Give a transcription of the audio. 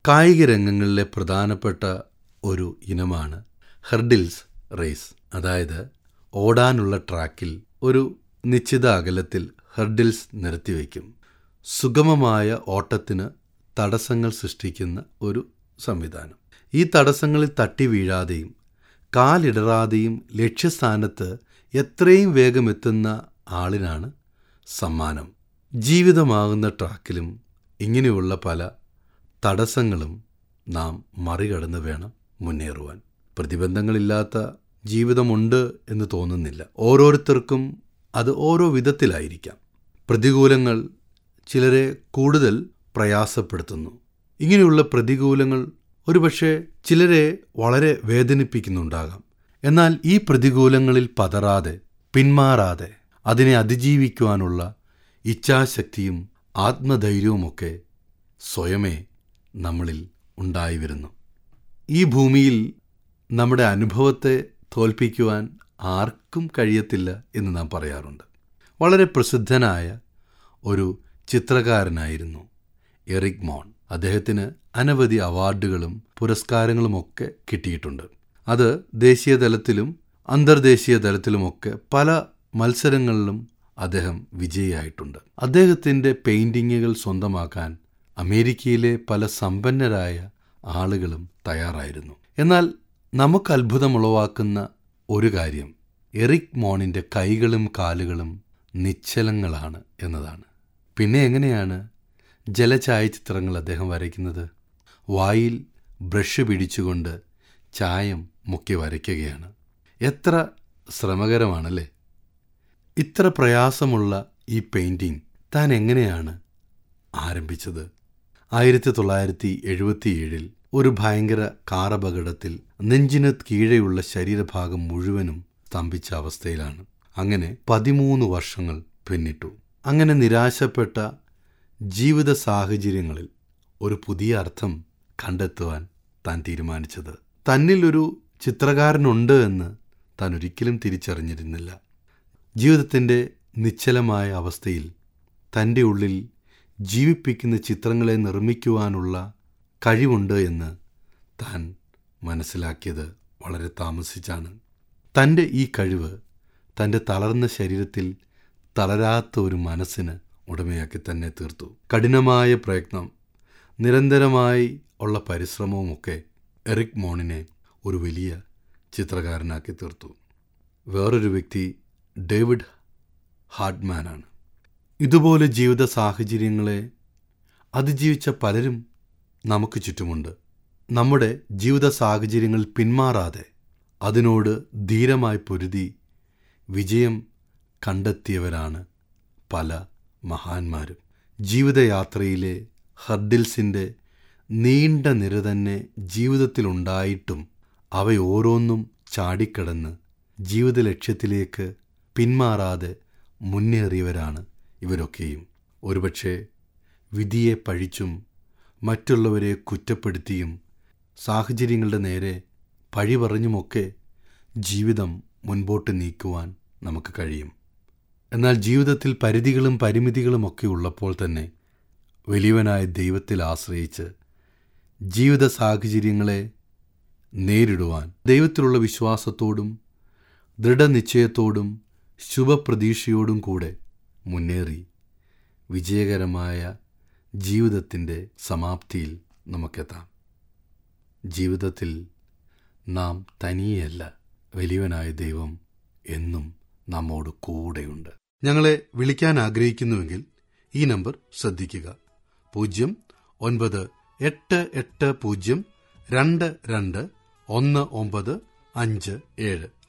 കായിക രംഗങ്ങളിലെ പ്രധാനപ്പെട്ട ഒരു ഇനമാണ് ഹെർഡിൽസ് റേസ് അതായത് ഓടാനുള്ള ട്രാക്കിൽ ഒരു നിശ്ചിത അകലത്തിൽ ഹെർഡിൽസ് നിരത്തിവെക്കും സുഗമമായ ഓട്ടത്തിന് തടസ്സങ്ങൾ സൃഷ്ടിക്കുന്ന ഒരു സംവിധാനം ഈ തടസ്സങ്ങളിൽ തട്ടി വീഴാതെയും കാലിടറാതെയും ലക്ഷ്യസ്ഥാനത്ത് എത്രയും വേഗം എത്തുന്ന ആളിനാണ് സമ്മാനം ജീവിതമാകുന്ന ട്രാക്കിലും ഇങ്ങനെയുള്ള പല തടസ്സങ്ങളും നാം മറികടന്ന് വേണം മുന്നേറുവാൻ പ്രതിബന്ധങ്ങളില്ലാത്ത ജീവിതമുണ്ട് എന്ന് തോന്നുന്നില്ല ഓരോരുത്തർക്കും അത് ഓരോ വിധത്തിലായിരിക്കാം പ്രതികൂലങ്ങൾ ചിലരെ കൂടുതൽ പ്രയാസപ്പെടുത്തുന്നു ഇങ്ങനെയുള്ള പ്രതികൂലങ്ങൾ ഒരുപക്ഷെ ചിലരെ വളരെ വേദനിപ്പിക്കുന്നുണ്ടാകാം എന്നാൽ ഈ പ്രതികൂലങ്ങളിൽ പതറാതെ പിന്മാറാതെ അതിനെ അതിജീവിക്കുവാനുള്ള ഇച്ഛാശക്തിയും ആത്മധൈര്യവുമൊക്കെ സ്വയമേ നമ്മളിൽ ഉണ്ടായി വരുന്നു ഈ ഭൂമിയിൽ നമ്മുടെ അനുഭവത്തെ തോൽപ്പിക്കുവാൻ ആർക്കും കഴിയത്തില്ല എന്ന് നാം പറയാറുണ്ട് വളരെ പ്രസിദ്ധനായ ഒരു ചിത്രകാരനായിരുന്നു എറിക് മോൺ അദ്ദേഹത്തിന് അനവധി അവാർഡുകളും പുരസ്കാരങ്ങളുമൊക്കെ കിട്ടിയിട്ടുണ്ട് അത് ദേശീയ തലത്തിലും അന്തർദേശീയ തലത്തിലുമൊക്കെ പല മത്സരങ്ങളിലും അദ്ദേഹം വിജയിയായിട്ടുണ്ട് അദ്ദേഹത്തിൻ്റെ പെയിൻറ്റിങ്ങുകൾ സ്വന്തമാക്കാൻ അമേരിക്കയിലെ പല സമ്പന്നരായ ആളുകളും തയ്യാറായിരുന്നു എന്നാൽ നമുക്ക് അത്ഭുതമുളവാക്കുന്ന ഒരു കാര്യം എറിക് മോണിൻ്റെ കൈകളും കാലുകളും നിശ്ചലങ്ങളാണ് എന്നതാണ് പിന്നെ എങ്ങനെയാണ് ജലഛായചിത്രങ്ങൾ അദ്ദേഹം വരയ്ക്കുന്നത് വായിൽ ബ്രഷ് പിടിച്ചുകൊണ്ട് ചായം മുക്കി വരയ്ക്കുകയാണ് എത്ര ശ്രമകരമാണല്ലേ ഇത്ര പ്രയാസമുള്ള ഈ പെയിൻറ്റിംഗ് താൻ എങ്ങനെയാണ് ആരംഭിച്ചത് ആയിരത്തി തൊള്ളായിരത്തി എഴുപത്തിയേഴിൽ ഒരു ഭയങ്കര കാറപകടത്തിൽ നെഞ്ചിന് കീഴെയുള്ള ശരീരഭാഗം മുഴുവനും സ്തംഭിച്ച അവസ്ഥയിലാണ് അങ്ങനെ പതിമൂന്ന് വർഷങ്ങൾ പിന്നിട്ടു അങ്ങനെ നിരാശപ്പെട്ട ജീവിത സാഹചര്യങ്ങളിൽ ഒരു പുതിയ അർത്ഥം കണ്ടെത്തുവാൻ താൻ തീരുമാനിച്ചത് തന്നിൽ ഒരു ചിത്രകാരനുണ്ട് എന്ന് താൻ ഒരിക്കലും തിരിച്ചറിഞ്ഞിരുന്നില്ല ജീവിതത്തിൻ്റെ നിശ്ചലമായ അവസ്ഥയിൽ തൻ്റെ ഉള്ളിൽ ജീവിപ്പിക്കുന്ന ചിത്രങ്ങളെ നിർമ്മിക്കുവാനുള്ള കഴിവുണ്ട് എന്ന് താൻ മനസ്സിലാക്കിയത് വളരെ താമസിച്ചാണ് തൻ്റെ ഈ കഴിവ് തൻ്റെ തളർന്ന ശരീരത്തിൽ തളരാത്ത ഒരു മനസ്സിന് ഉടമയാക്കി തന്നെ തീർത്തു കഠിനമായ പ്രയത്നം നിരന്തരമായി ഉള്ള പരിശ്രമവുമൊക്കെ എറിക് മോണിനെ ഒരു വലിയ ചിത്രകാരനാക്കി തീർത്തു വേറൊരു വ്യക്തി ഡേവിഡ് ഹാർട്ട്മാനാണ് ഇതുപോലെ ജീവിത സാഹചര്യങ്ങളെ അതിജീവിച്ച പലരും നമുക്ക് ചുറ്റുമുണ്ട് നമ്മുടെ ജീവിത സാഹചര്യങ്ങൾ പിന്മാറാതെ അതിനോട് ധീരമായി പൊരുതി വിജയം കണ്ടെത്തിയവരാണ് പല മഹാന്മാരും ജീവിതയാത്രയിലെ ഹർഡിൽസിൻ്റെ നീണ്ട നിര തന്നെ ജീവിതത്തിലുണ്ടായിട്ടും അവയോരോന്നും ചാടിക്കടന്ന് ജീവിത ലക്ഷ്യത്തിലേക്ക് പിന്മാറാതെ മുന്നേറിയവരാണ് ഇവരൊക്കെയും ഒരുപക്ഷെ വിധിയെ പഴിച്ചും മറ്റുള്ളവരെ കുറ്റപ്പെടുത്തിയും സാഹചര്യങ്ങളുടെ നേരെ പഴി പറഞ്ഞുമൊക്കെ ജീവിതം മുൻപോട്ട് നീക്കുവാൻ നമുക്ക് കഴിയും എന്നാൽ ജീവിതത്തിൽ പരിധികളും പരിമിതികളുമൊക്കെ ഉള്ളപ്പോൾ തന്നെ വലിയവനായ ദൈവത്തിൽ ആശ്രയിച്ച് ജീവിത സാഹചര്യങ്ങളെ നേരിടുവാൻ ദൈവത്തിലുള്ള വിശ്വാസത്തോടും ദൃഢനിശ്ചയത്തോടും ശുഭപ്രതീക്ഷയോടും കൂടെ മുന്നേറി വിജയകരമായ ജീവിതത്തിൻ്റെ സമാപ്തിയിൽ നമുക്കെത്താം ജീവിതത്തിൽ നാം തനിയെയല്ല വലിയവനായ ദൈവം എന്നും നമ്മോട് കൂടെയുണ്ട് ഞങ്ങളെ വിളിക്കാൻ ആഗ്രഹിക്കുന്നുവെങ്കിൽ ഈ നമ്പർ ശ്രദ്ധിക്കുക പൂജ്യം ഒൻപത് എട്ട് എട്ട് പൂജ്യം രണ്ട് രണ്ട് ഒന്ന് ഒമ്പത് അഞ്ച് ഏഴ്